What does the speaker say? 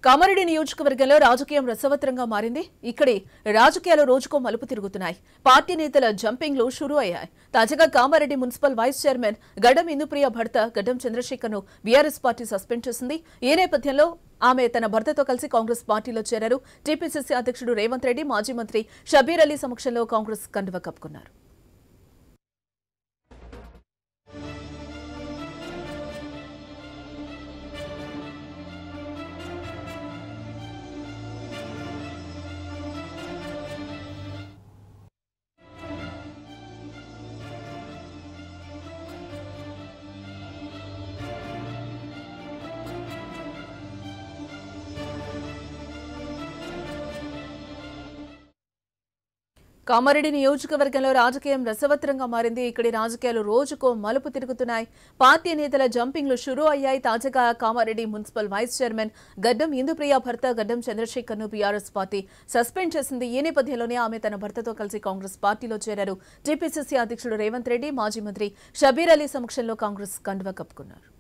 కామారెడ్డి నియోజకవర్గంలో రాజకీయం రసవత్తరంగా మారింది ఇక్కడి రాజకీయాలు రోజుకో మలుపు తిరుగుతున్నాయి పార్టీ నేతల జంపింగ్లు షురూ అయ్యాయి తాజాగా కామారెడ్డి మున్సిపల్ వైస్ చైర్మన్ గడ్డం ఇందుప్రియ భర్త గడ్డం చంద్రశేఖర్ ను బీఆర్ఎస్ పార్టీ సస్పెండ్ చేసింది ఈ నేపథ్యంలో ఆమె తన భర్తతో కలిసి కాంగ్రెస్ పార్టీలో చేరారు టీపీసీసీ అధ్యక్షుడు రేవంత్ రెడ్డి మాజీ మంత్రి షబీర్ అలీ సమక్షంలో కాంగ్రెస్ కండువ కప్పుకున్నారు కామారెడ్డి నియోజకవర్గంలో రాజకీయం రసవత్తరంగా మారింది ఇక్కడి రాజకీయాలు రోజుకో మలుపు తిరుగుతున్నాయి పార్టీ నేతల జంపింగ్లు షురూ అయ్యాయి తాజాగా కామారెడ్డి మున్సిపల్ వైస్ చైర్మన్ గడ్డం ఇందుప్రియ భర్త గడ్డం చంద్రశేఖర్ ను బీఆర్ఎస్ పార్టీ సస్పెండ్ చేసింది ఈ నేపథ్యంలోనే ఆమె తన భర్తతో కలిసి కాంగ్రెస్ పార్టీలో చేరారు టీపీసీసీ అధ్యక్షుడు రేవంత్ రెడ్డి మాజీ మంత్రి షబీర్ అలీ సమక్షంలో కాంగ్రెస్ కండువ కప్పుకున్నారు